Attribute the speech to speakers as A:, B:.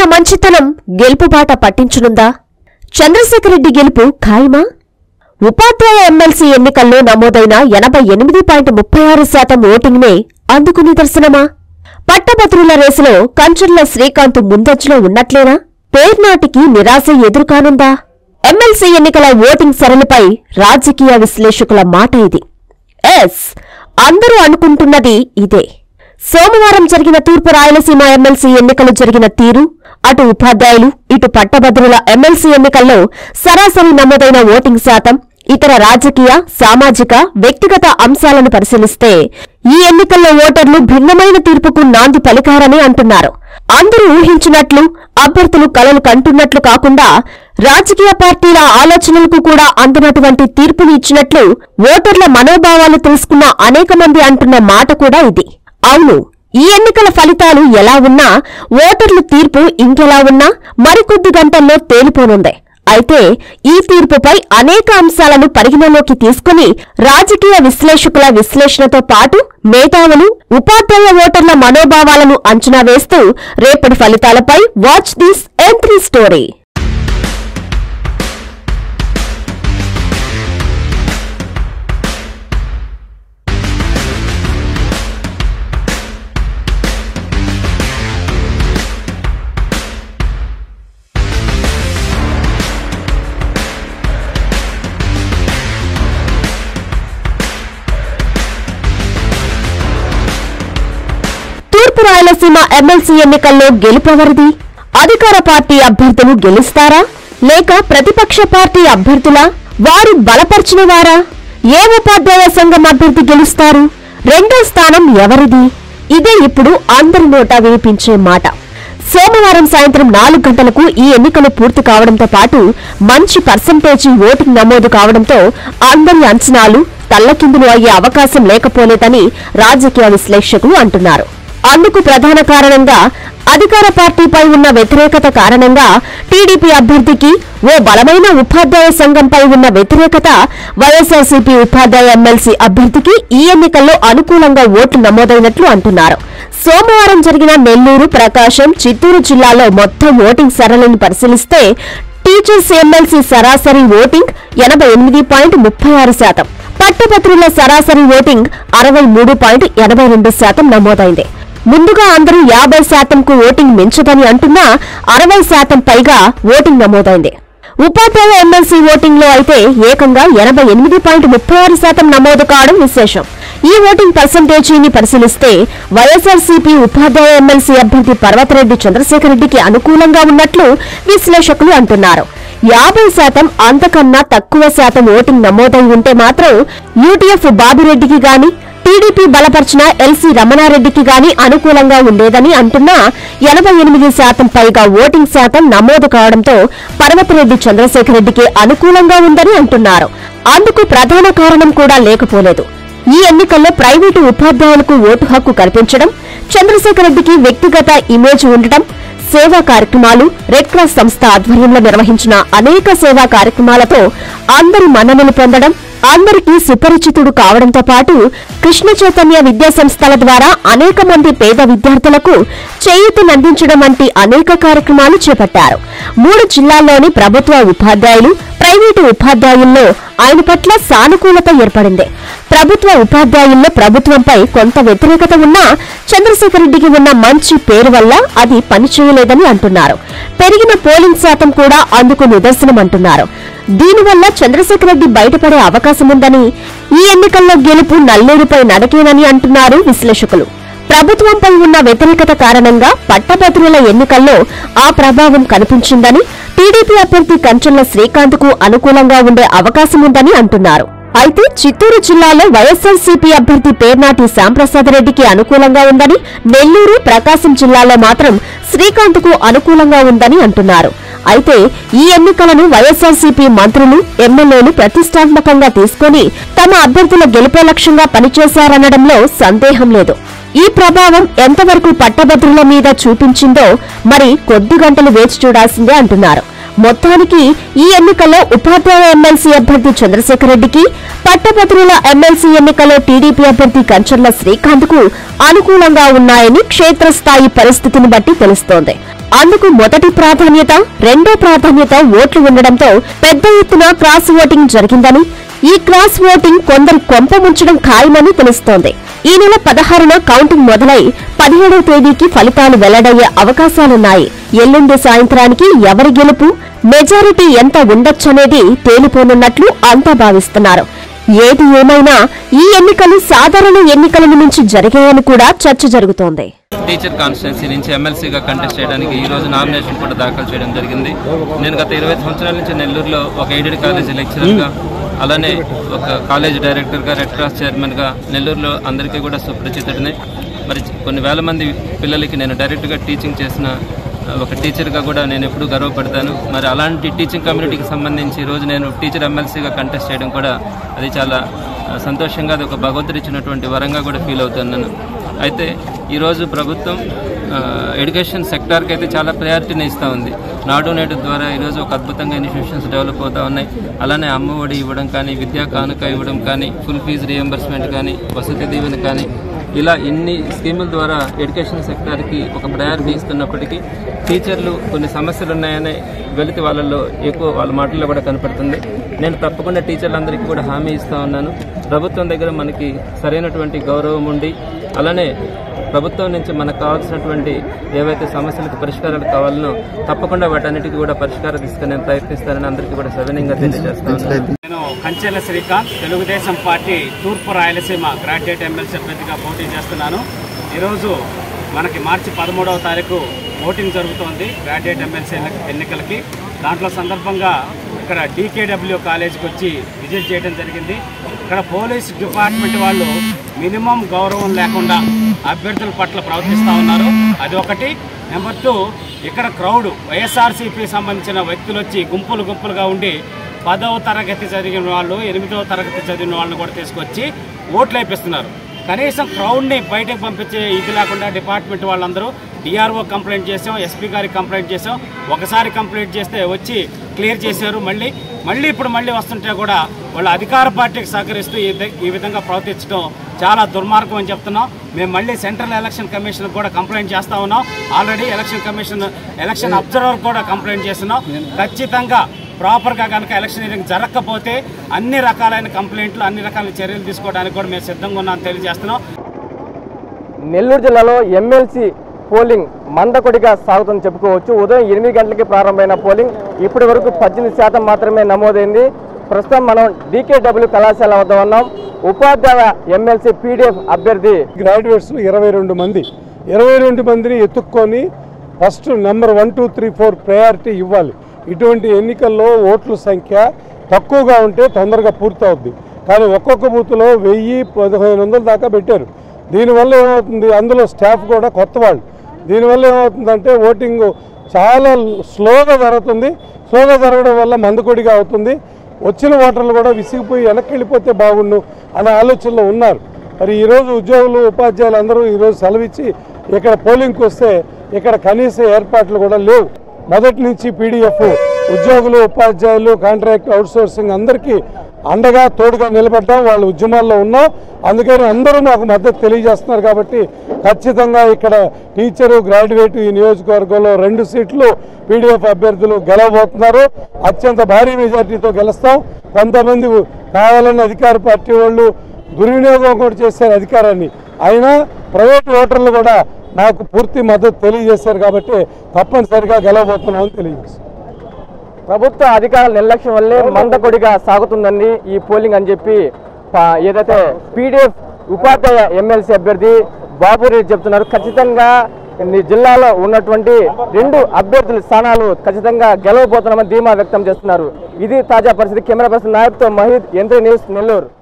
A: మంచితనం గెలుపుబాట పట్టించనుందా చంద్రశేఖర్ రెడ్డి గెలుపు ఖాయమా ఉపాధ్యాయ ఎమ్మెల్సీ ఎన్నికల్లో నమోదైన ఎనభై ఎనిమిది పాయింట్ ముప్పై ఆరు శాతం ఓటింగ్నే అందుకు నిదర్శనమా పట్టభద్రుల రేసులో కంచర్ల శ్రీకాంత్ ముందంజలో ఉన్నట్లేనా పేర్నాటికి నిరాశ ఎదురుకానుందా ఎమ్మెల్సీ ఎన్నికల ఓటింగ్ సరళిపై రాజకీయ విశ్లేషకుల మాట ఇది ఎస్ అందరూ అనుకుంటున్నది ఇదే సోమవారం జరిగిన తూర్పు రాయలసీమ ఎమ్మెల్సీ ఎన్నికలు జరిగిన తీరు అటు ఉపాధ్యాయులు ఇటు పట్టభద్రుల ఎమ్మెల్సీ ఎన్నికల్లో సరాసరి నమోదైన ఓటింగ్ శాతం ఇతర రాజకీయ సామాజిక వ్యక్తిగత అంశాలను పరిశీలిస్తే ఈ ఎన్నికల్లో ఓటర్లు భిన్నమైన తీర్పుకు నాంది పలికారని అంటున్నారు అందరూ ఊహించినట్లు అభ్యర్థులు కలలు కంటున్నట్లు కాకుండా రాజకీయ పార్టీల ఆలోచనలకు కూడా అందినటువంటి తీర్పుని ఇచ్చినట్లు ఓటర్ల మనోభావాలు తెలుసుకున్న అనేక మంది అంటున్న మాట కూడా ఇది అవును ఈ ఎన్నికల ఫలితాలు ఎలా ఉన్నా ఓటర్ల తీర్పు ఇంకెలా ఉన్నా మరికొద్ది గంటల్లో తేలిపోనుంది అయితే ఈ తీర్పుపై అనేక అంశాలను పరిగణలోకి తీసుకుని రాజకీయ విశ్లేషకుల విశ్లేషణతో పాటు మేధావులు ఉపాధ్యాయ ఓటర్ల మనోభావాలను అంచనా వేస్తూ రేపటి ఫలితాలపై వాచ్ దిస్ ఎంట్రీ స్టోరీ తూర్పు రాయలసీమ ఎమ్మెల్సీ ఎన్నికల్లో గెలుపెవరిది అధికార పార్టీ అభ్యర్థులు గెలుస్తారా లేక ప్రతిపక్ష పార్టీ అభ్యర్థులా వారు బలపరిచిన వారా ఏ ఉపాధ్యాయ సంఘం అభ్యర్థి గెలుస్తారు రెండో స్థానం ఎవరిది ఇదే ఇప్పుడు అందరి నోటా వినిపించే మాట సోమవారం సాయంత్రం నాలుగు గంటలకు ఈ ఎన్నికలు పూర్తి కావడంతో పాటు మంచి పర్సంటేజీ ఓటింగ్ నమోదు కావడంతో అందరి అంచనాలు తల్లకిందులు అయ్యే అవకాశం లేకపోలేదని రాజకీయ విశ్లేషకులు అంటున్నారు అందుకు ప్రధాన కారణంగా అధికార పార్టీపై ఉన్న వ్యతిరేకత కారణంగా టీడీపీ అభ్యర్థికి ఓ బలమైన ఉపాధ్యాయ సంఘంపై ఉన్న వ్యతిరేకత వైఎస్ఆర్సీపీ ఉపాధ్యాయ ఎమ్మెల్సీ అభ్యర్థికి ఈ ఎన్నికల్లో అనుకూలంగా ఓట్లు నమోదైనట్లు అంటున్నారు సోమవారం జరిగిన నెల్లూరు ప్రకాశం చిత్తూరు జిల్లాలో మొత్తం ఓటింగ్ సరళిని పరిశీలిస్తే టీచర్స్ ఎమ్మెల్సీ సరాసరి ఓటింగ్ ఎనభై ఎనిమిది పాయింట్ ముప్పై ఆరు శాతం పట్టభద్రుల సరాసరి ఓటింగ్ అరవై మూడు పాయింట్ ఎనభై రెండు శాతం నమోదైంది ముందుగా అందరూ యాభై శాతంకు ఓటింగ్ మించదని అంటున్నా అరవై శాతం పైగా ఓటింగ్ నమోదైంది ఉపాధ్యాయ ఎమ్మెల్సీ ఓటింగ్ లో అయితే ఏకంగా ఎనభై ఎనిమిది పాయింట్ ముప్పై ఆరు శాతం నమోదు కావడం విశేషం ఈ ఓటింగ్ పర్సంటేజీని పరిశీలిస్తే వైఎస్ఆర్సీపీ ఉపాధ్యాయ ఎమ్మెల్సీ అభ్యర్థి పర్వతరెడ్డి చంద్రశేఖర్ రెడ్డికి అనుకూలంగా ఉన్నట్లు విశ్లేషకులు అంటున్నారు యాభై శాతం అంతకన్నా తక్కువ శాతం ఓటింగ్ నమోదై ఉంటే మాత్రం యూటీఎఫ్ బాబిరెడ్డికి గాని టీడీపీ బలపరిచిన ఎల్సీ రమణారెడ్డికి గాని అనుకూలంగా ఉండేదని అంటున్నా ఎనభై ఎనిమిది శాతం పైగా ఓటింగ్ శాతం నమోదు కావడంతో పర్వతరెడ్డి చంద్రశేఖర్ రెడ్డికి అనుకూలంగా ఉందని అంటున్నారు అందుకు ప్రధాన కారణం కూడా లేకపోలేదు ఈ ఎన్నికల్లో ప్రైవేటు ఉపాధ్యాయులకు ఓటు హక్కు కల్పించడం చంద్రశేఖర్ రెడ్డికి వ్యక్తిగత ఇమేజ్ ఉండటం సేవా కార్యక్రమాలు రెడ్ క్రాస్ సంస్థ ఆధ్వర్యంలో నిర్వహించిన అనేక సేవా కార్యక్రమాలతో అందరి మన్ననలు పొందడం అందరికీ సుపరిచితుడు కావడంతో పాటు కృష్ణ చైతన్య విద్యా సంస్థల ద్వారా అనేక మంది పేద విద్యార్థులకు చేయూతనందించడం వంటి అనేక కార్యక్రమాలు చేపట్టారు మూడు జిల్లాల్లోని ప్రభుత్వ ఉపాధ్యాయులు ప్రైవేటు ఉపాధ్యాయుల్లో ఆయన పట్ల సానుకూలత ఏర్పడింది ప్రభుత్వ ఉపాధ్యాయుల్లో ప్రభుత్వంపై కొంత వ్యతిరేకత ఉన్నా చంద్రశేఖర్ రెడ్డికి ఉన్న మంచి పేరు వల్ల అది పనిచేయలేదని అంటున్నారు పెరిగిన పోలింగ్ శాతం కూడా అందుకు నిదర్శనం అంటున్నారు దీనివల్ల చంద్రశేఖర్ రెడ్డి బయటపడే అవకాశం ఉందని ఈ ఎన్నికల్లో గెలుపు నల్లేరుపై నడకేనని అంటున్నారు విశ్లేషకులు ప్రభుత్వంపై ఉన్న వ్యతిరేకత కారణంగా పట్టభద్రుల ఎన్నికల్లో ఆ ప్రభావం కనిపించిందని టీడీపీ అభ్యర్థి కంచంల శ్రీకాంత్ కు అనుకూలంగా ఉండే అవకాశం ఉందని అంటున్నారు అయితే చిత్తూరు జిల్లాలో వైఎస్ఆర్సీపీ అభ్యర్థి పేర్నాటి శ్యాంప్రసాద్ రెడ్డికి అనుకూలంగా ఉందని నెల్లూరు ప్రకాశం జిల్లాలో మాత్రం శ్రీకాంత్ కు అనుకూలంగా ఉందని అంటున్నారు అయితే ఈ ఎన్నికలను వైఎస్ఆర్సీపీ మంత్రులు ఎమ్మెల్యేలు ప్రతిష్టాత్మకంగా తీసుకుని తమ అభ్యర్థుల గెలుపే లక్ష్యంగా పనిచేశారనడంలో సందేహం లేదు ఈ ప్రభావం ఎంతవరకు పట్టభద్రుల మీద చూపించిందో మరి కొద్ది గంటలు వేచి చూడాల్సిందే అంటున్నారు మొత్తానికి ఈ ఎన్నికల్లో ఉపాధ్యాయ ఎమ్మెల్సీ అభ్యర్థి చంద్రశేఖర్ రెడ్డికి పట్టభద్రుల ఎమ్మెల్సీ ఎన్నికల్లో టీడీపీ అభ్యర్థి కంచర్ల శ్రీకాంత్ కు అనుకూలంగా ఉన్నాయని క్షేత్రస్థాయి పరిస్థితిని బట్టి తెలుస్తోంది అందుకు మొదటి ప్రాధాన్యత రెండో ప్రాధాన్యత ఓట్లు ఉండడంతో పెద్ద ఎత్తున క్రాస్ ఓటింగ్ జరిగిందని ఈ క్రాస్ ఓటింగ్ కొందరు కొంప ముంచడం ఖాయమని తెలుస్తోంది ఈ నెల పదహారున కౌంటింగ్ మొదలై పదిహేడవ తేదీకి ఫలితాలు వెల్లడయ్యే అవకాశాలున్నాయి ఎల్లుండి సాయంత్రానికి ఎవరి గెలుపు మెజారిటీ ఎంత ఉండొచ్చనేది తేలిపోనున్నట్లు అంతా భావిస్తున్నారు ఏది ఏమైనా ఈ ఎన్నికలు సాధారణ ఎన్నికలను మించి జరిగాయని కూడా చర్చ జరుగుతోంది
B: టీచర్ కాన్స్టిట్యున్సీ నుంచి ఎమ్మెల్సీగా కంటెస్ట్ చేయడానికి ఈ రోజు నామినేషన్ కూడా దాఖలు చేయడం జరిగింది నేను గత ఇరవై సంవత్సరాల నుంచి నెల్లూరులో ఒక ఎయిడెడ్ కాలేజీ లెక్చరర్గా అలానే ఒక కాలేజ్ డైరెక్టర్గా రెడ్ క్రాస్ చైర్మన్గా నెల్లూరులో అందరికీ కూడా సుపరిచితుడిని మరి కొన్ని వేల మంది పిల్లలకి నేను డైరెక్ట్గా టీచింగ్ చేసిన ఒక టీచర్గా కూడా నేను ఎప్పుడూ గర్వపడతాను మరి అలాంటి టీచింగ్ కమ్యూనిటీకి సంబంధించి ఈ రోజు నేను టీచర్ ఎమ్మెల్సీగా కంటెస్ట్ చేయడం కూడా అది చాలా ఆ, సంతోషంగా అది ఒక భగవంతుడు ఇచ్చినటువంటి వరంగా కూడా ఫీల్ అవుతున్నాను అయితే ఈరోజు ప్రభుత్వం ఆ, ఎడ్యుకేషన్ సెక్టార్కి అయితే చాలా ప్రయారిటీని ఇస్తూ ఉంది నాడు నేడు ద్వారా ఈరోజు ఒక అద్భుతంగా ఇన్స్టిట్యూషన్స్ డెవలప్ అవుతూ ఉన్నాయి అలానే అమ్మఒడి ఇవ్వడం కానీ విద్యా కానుక ఇవ్వడం కానీ ఫుల్ ఫీజు రియంబర్స్మెంట్ కానీ వసతి దీవెన కానీ ఇలా ఇన్ని స్కీముల ద్వారా ఎడ్యుకేషన్ సెక్టార్కి ఒక ప్రయారిటీ ఇస్తున్నప్పటికీ టీచర్లు కొన్ని సమస్యలు ఉన్నాయనే వెలితి వాళ్ళల్లో ఎక్కువ వాళ్ళ మాటల్లో కూడా కనపడుతుంది నేను తప్పకుండా టీచర్లందరికీ కూడా హామీ ఇస్తా ఉన్నాను ప్రభుత్వం దగ్గర మనకి సరైనటువంటి గౌరవం ఉండి అలానే ప్రభుత్వం నుంచి మనకు కావాల్సినటువంటి ఏవైతే సమస్యలకు పరిష్కారాలు కావాలనో తప్పకుండా వాటన్నిటికీ కూడా పరిష్కారం తీసుకునే ప్రయత్నిస్తానని అందరికీ కూడా సవినయంగా తెలియజేస్తాను
C: నేను కంచెల శ్రీకాంత్ తెలుగుదేశం పార్టీ తూర్పు రాయలసీమ గ్రాడ్యుయేట్ ఎమ్మెల్సీ అభ్యర్థిగా పోటీ చేస్తున్నాను ఈరోజు మనకి మార్చి పదమూడవ తారీఖు ఓటింగ్ జరుగుతోంది గ్రాడ్యుయేట్ ఎమ్మెల్సీ ఎన్నికలకి దాంట్లో సందర్భంగా ఇక్కడ డీకేడబ్ల్యూ కాలేజీకి వచ్చి విజిట్ చేయడం జరిగింది ఇక్కడ పోలీస్ డిపార్ట్మెంట్ వాళ్ళు మినిమం గౌరవం లేకుండా అభ్యర్థుల పట్ల ప్రవర్తిస్తూ ఉన్నారు అది ఒకటి నెంబర్ టూ ఇక్కడ క్రౌడ్ వైఎస్ఆర్సీపీ సంబంధించిన వ్యక్తులు వచ్చి గుంపులు గుంపులుగా ఉండి పదవ తరగతి చదివిన వాళ్ళు ఎనిమిదవ తరగతి చదివిన వాళ్ళని కూడా తీసుకొచ్చి ఓట్లు వేపిస్తున్నారు కనీసం క్రౌడ్ని బయటకు పంపించే ఇది లేకుండా డిపార్ట్మెంట్ వాళ్ళందరూ డిఆర్ఓ కంప్లైంట్ చేసాం ఎస్పీ గారికి కంప్లైంట్ చేసాం ఒకసారి కంప్లైంట్ చేస్తే వచ్చి క్లియర్ చేశారు మళ్ళీ మళ్ళీ ఇప్పుడు మళ్ళీ వస్తుంటే కూడా వాళ్ళ అధికార పార్టీకి సహకరిస్తూ ఈ ద- ఈ విధంగా ప్రవర్తించడం చాలా దుర్మార్గం అని చెప్తున్నాం మేము మళ్ళీ సెంట్రల్ ఎలక్షన్ కమిషన్ కూడా కంప్లైంట్ చేస్తా ఉన్నాం already election commission election observer కూడా కంప్లైంట్ చేస్తున్నాం ఖచ్చితంగా ప్రాపర్గా కనుక ఎలక్షనీరింగ్ జరగకపోతే అన్ని రకాలైన కంప్లైంట్లు అన్ని రకాల చర్యలు తీసుకోవడానికి కూడా మేము సిద్ధంగా ఉన్నామని తెలియజేస్తున్నాం
D: నెల్లూరు జిల్లాలో ఎమ్మెల్సీ పోలింగ్ మందకొడిగా సాగుతుందని చెప్పుకోవచ్చు ఉదయం ఎనిమిది గంటలకి ప్రారంభమైన పోలింగ్ ఇప్పటి వరకు పద్దెనిమిది శాతం మాత్రమే నమోదైంది ప్రస్తుతం మనం డీకేడబ్ల్యూ కళాశాల వద్ద ఉన్నాం ఉపాధ్యాయ ఎమ్మెల్సీ పీడీఎఫ్ అభ్యర్థి
E: గ్రాడ్యుయేట్స్ ఇరవై రెండు మంది ఇరవై రెండు మందిని ఎత్తుక్కొని first number one two three four priority ఇవ్వాలి ఇటువంటి ఎన్నికల్లో ఓట్ల సంఖ్య తక్కువగా ఉంటే తొందరగా పూర్తవుద్ది కానీ ఒక్కొక్క బూత్లో వెయ్యి పదిహేను వందల దాకా పెట్టారు దీనివల్ల ఏమవుతుంది అందులో స్టాఫ్ కూడా కొత్త వాళ్ళు దీనివల్ల ఏమవుతుందంటే ఓటింగ్ చాలా స్లోగా జరుగుతుంది స్లోగా జరగడం వల్ల మందుకొడిగా అవుతుంది వచ్చిన ఓటర్లు కూడా విసిగిపోయి వెనక్కి వెళ్ళిపోతే బాగుండు అనే ఆలోచనలో ఉన్నారు మరి ఈరోజు ఉద్యోగులు ఉపాధ్యాయులు అందరూ ఈరోజు సెలవిచ్చి ఇక్కడ పోలింగ్కి వస్తే ఇక్కడ కనీస ఏర్పాట్లు కూడా లేవు మొదటి నుంచి పీడిఎఫ్ ఉద్యోగులు ఉపాధ్యాయులు కాంట్రాక్ట్ అవుట్సోర్సింగ్ అందరికీ అండగా తోడుగా నిలబడ్డాం వాళ్ళ ఉద్యమాల్లో ఉన్నాం అందుకని అందరూ మాకు మద్దతు తెలియజేస్తున్నారు కాబట్టి ఖచ్చితంగా ఇక్కడ టీచరు గ్రాడ్యుయేట్ ఈ నియోజకవర్గంలో రెండు సీట్లు పీడిఎఫ్ అభ్యర్థులు గెలవబోతున్నారు అత్యంత భారీ మెజార్టీతో గెలుస్తాం కొంతమంది కావాలని అధికార పార్టీ వాళ్ళు దుర్వినియోగం కూడా చేశారు అధికారాన్ని అయినా ప్రైవేట్ ఓటర్లు కూడా నాకు పూర్తి మద్దతు తెలియజేశారు కాబట్టి తప్పనిసరిగా గెలవబోతున్నామని తెలియజేస్తారు
D: ప్రభుత్వ అధికారుల నిర్లక్ష్యం వల్లే మందకొడిగా సాగుతుందని ఈ పోలింగ్ అని చెప్పి ప- ఏదైతే పీడిఎఫ్ ఉపాధ్యాయ ఎమ్మెల్సీ అభ్యర్థి బాబు రెడ్డి చెప్తున్నారు ఖచ్చితంగా ఈ జిల్లాలో ఉన్నటువంటి రెండు అభ్యర్థుల స్థానాలు ఖచ్చితంగా గెలవబోతున్నామని ధీమా వ్యక్తం చేస్తున్నారు ఇది తాజా పరిస్థితి కెమెరా పర్సన్ నాయక్తో మహీద్ ఎంత్రీ న్యూస్ నెల్లూరు